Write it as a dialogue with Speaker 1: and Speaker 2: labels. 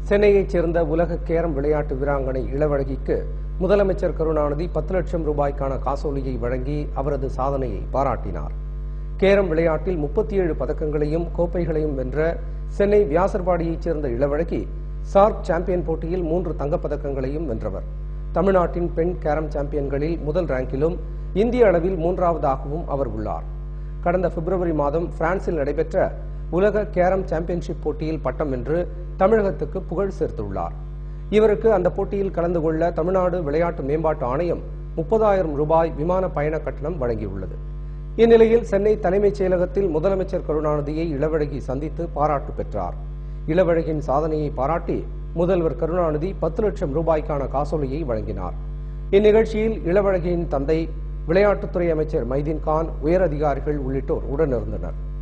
Speaker 1: சென்னையைச் சேர்ந்த உலக கேரம் விளையாட்டு வீராங்கனை இளவழகிக்கு முதலமைச்சர் கருணாநிதி பத்து லட்சம் ரூபாய்க்கான காசோலியை வழங்கி அவரது சாதனையை பாராட்டினார் கேரம் விளையாட்டில் முப்பத்தி ஏழு பதக்கங்களையும் கோப்பைகளையும் வென்ற சென்னை வியாசர்பாடியைச் சேர்ந்த இளவழகி சார்க் சாம்பியன் போட்டியில் மூன்று தங்கப்பதக்கங்களையும் வென்றவர் தமிழ்நாட்டின் பெண் கேரம் சாம்பியன்களில் முதல் ரேங்கிலும் இந்திய அளவில் மூன்றாவதாகவும் அவர் உள்ளார் கடந்த பிப்ரவரி மாதம் பிரான்சில் நடைபெற்ற உலக கேரம் சாம்பியன்ஷிப் போட்டியில் பட்டம் வென்று தமிழகத்துக்கு புகழ் சேர்த்துள்ளார் இவருக்கு அந்த போட்டியில் கலந்து கொள்ள தமிழ்நாடு விளையாட்டு மேம்பாட்டு ஆணையம் முப்பதாயிரம் ரூபாய் விமான பயண கட்டணம் வழங்கியுள்ளது இந்நிலையில் சென்னை தலைமைச் செயலகத்தில் முதலமைச்சர் கருணாநிதியை இளவழகி சந்தித்து பாராட்டு பெற்றார் இளவழகியின் சாதனையை பாராட்டி முதல்வர் கருணாநிதி பத்து லட்சம் ரூபாய்க்கான காசோலையை வழங்கினார் இந்நிகழ்ச்சியில் இளவழகியின் தந்தை விளையாட்டுத்துறை அமைச்சர் மைதீன் கான் உயர் அதிகாரிகள் உள்ளிட்டோர் உடனிருந்தனர்